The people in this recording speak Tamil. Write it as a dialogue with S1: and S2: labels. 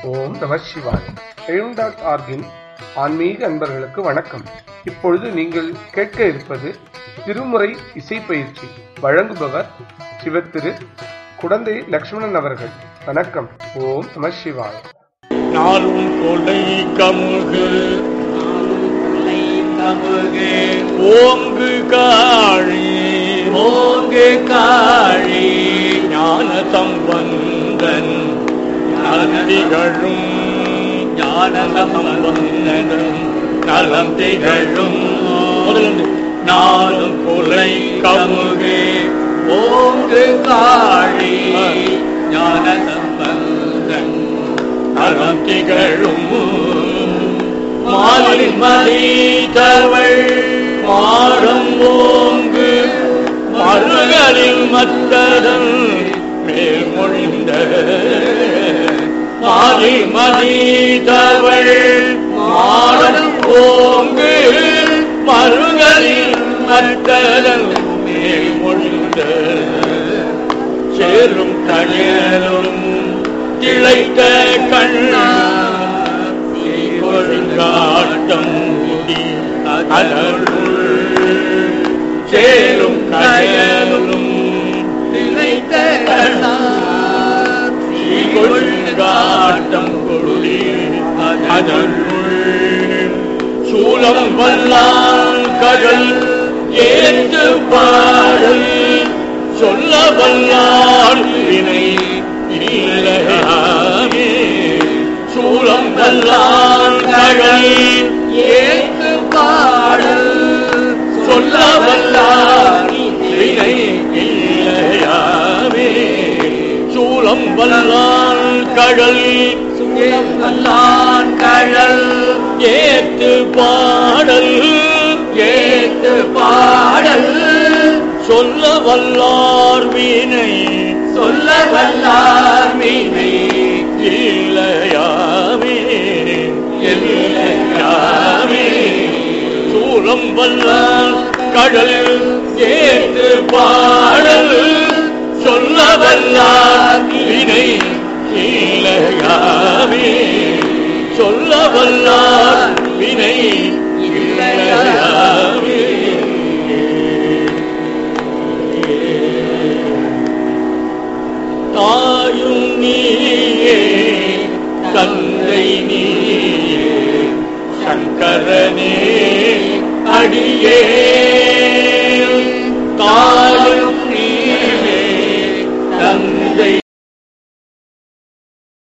S1: ஓம் நம சிவாய் எழும் டாட் ஆர்கின் ஆன்மீக அன்பர்களுக்கு வணக்கம் இப்பொழுது நீங்கள் கேட்க இருப்பது திருமுறை இசை பயிற்சி வழங்குபவர் சிவத்திரு குடந்தை லக்ஷ்மணன் அவர்கள் வணக்கம் ஓம் நம சிவாய்
S2: நாளும் கொலை கமுகு
S3: கமுகு
S2: ஓங்கு காழி
S3: ஓங்கு காழி
S2: ஞான சம்பந்தன் நந்திகளும்
S3: ஞான சம்பந்தனும்
S2: நலம் திகழும் முதலிருந்து
S3: நாளும்
S2: கொலை கமுகு
S3: ஓங்கு காழி ஞான சம்பந்தன்
S2: நலம் திகழும்
S3: மாலின் மதித்தவள்
S2: மாடம் ஓங்கு மறுகளில் மத்ததன் மேல்மொழிந்த மாறி மதித்தவள் மாடம் ஓங்கு மறுகளில் மத்ததன் மேல்மொழிந்த சேரும் கயலும் திளைத்த கண்ணா ஒழுங்காட்டம் முடி அதனுள் சேரும் கயலும்
S3: திளைத்த கண்ணார்
S2: ஒழுங்காட்டம் கொடி அதனுள் சூலம் வல்லான் கடல் ஏற்று பாடல் சொல்ல வல்லான் வினை இல்லையாமே சூலம் வல்லான் கடல்
S3: ஏத்து பாடல்
S2: சொல்ல வல்லான் வினை இல்லையாமே சூலம் வல்லான் கடல்
S3: சுயம் வல்லான் கழல்
S2: ஏத்து பாடல்
S3: ஏத்து பாடல்
S2: சொல்ல வல்லார் வீணை
S3: சொல்ல வல்லார் மீனை
S2: இல்லையாமே இல்லையாமே சூலம் வல்லார் கடல் ஏத்து பாடல் சொல்ல வல்லார் வினை இல்லையாமே சொல்ல வல்லார் வினை இல்லையாமே தாயும் நீயே தந்தை நீயே சங்கரனே அடியே